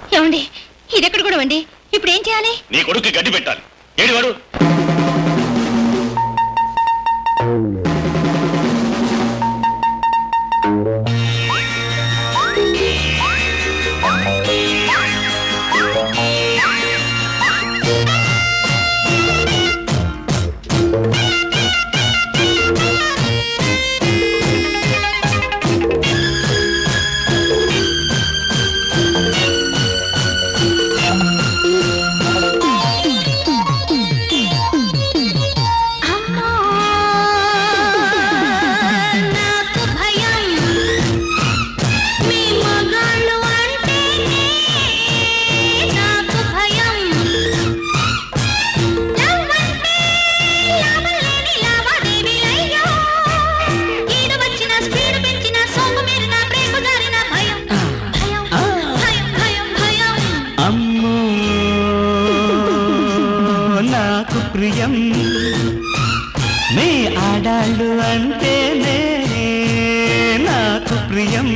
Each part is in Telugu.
ఏమండి ఇదెక్కడ కూడా అండి ఇప్పుడు ఏం చేయాలి నీ కొడుక్కి గడ్డి పెట్టాలి ఏడి వాడు అమ్మా, నాకు భయం మీ మగాళ్ళు అంటేనే నాకు భయం లవ్ అంటే లాభలేని లావాదేవీలయ్యో ఈడు వచ్చిన స్పీడ్ పెంచిన సోము మీరిన బ్రేకు జారిన భయం భయం భయం భయం భయం అమ్మో నాకు ప్రియం మీ ఆడాళ్ళు అంటేనే నాకు ప్రియం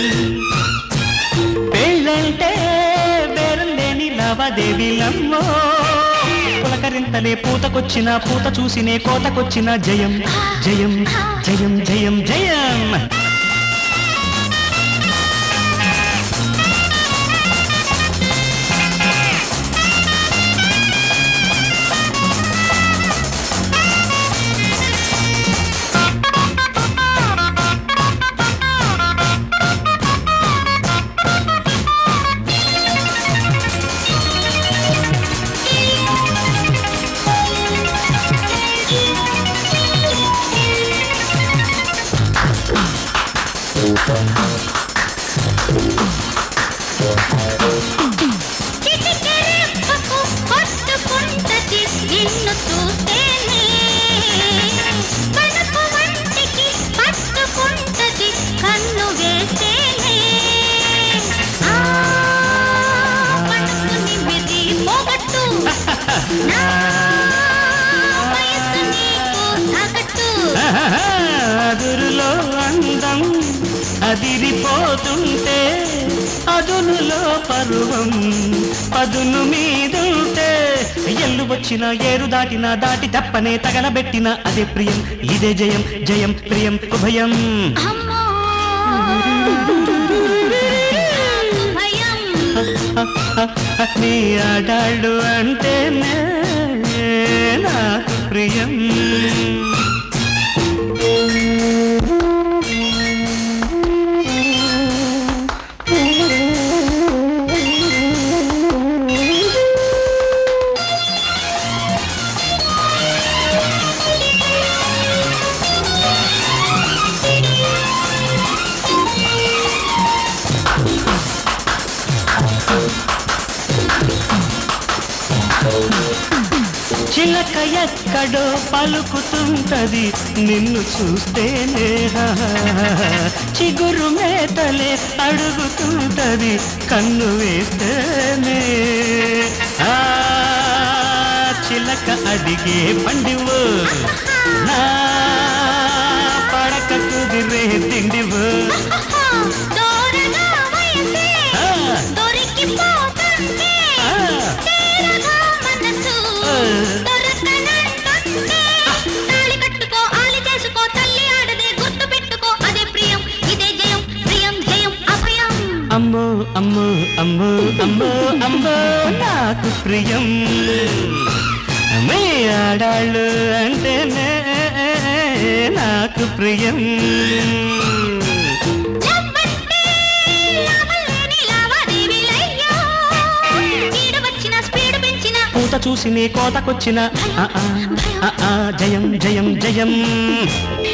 పెళ్ళంటే బేరం లేని లావాదేవీలమ్మో పులకరింతలే పూతకొచ్చిన పూత చూసినే కోతకొచ్చిన జయం జయం జయం జయం జయం చిటికెరెప్పకు పట్టుకుంటది నిన్ను చూస్తేనే కనుపు వంటికి పట్టుకుంటది కన్ను వేస్తేనే ఆ, పట్టుకుని మిది మొగట్టు నా వయస్సు నీకు తగట్టు అదురులో అందం అదిరిపోతుంటే అదునులో పరువం పదును మీదుంటే ఎల్లు వచ్చిన ఏరు దాటిన దాటి తప్పనే తగలబెట్టిన అదే ప్రియం ఇదే జయం జయం ప్రియం ఉభయం అమ్మో భయం నీ ఆడాళ్ళు అంటేనే నాకు ప్రియం చిలక ఎక్కడో పలుకుతుంటది నిన్ను చూస్తేనే చిగురు మేతలే అడుగుతుంటది కన్ను వేస్తేనే ఆ చిలక అడిగే పండివు నా పడక కుదిరే తిండివు దూరగా వయసే ఆ, దొరికిపోతుంటే ఆ, తీరగా మనసు దొరకనంటుంటే తాళి కట్టుకో ఆలి చేసుకో తల్లి ఆడదే గుర్తు పెట్టుకో అదే ప్రియం ఇదే జయం ప్రియం జయం అభయం అమ్మో అమ్మో అమ్మో అమ్మో అమ్మో నాకు ప్రియం మీ ఆడాళ్ళు అంటేనే నాకు ప్రియం లవ్వంటే లాభలేని లావాదేవీలయ్యో ఈడు వచ్చిన స్పీడ్ పెంచిన పూత చూసి నీ కోతకొచ్చిన ఆ, ఆ, ఆ, ఆ, జయం జయం జయం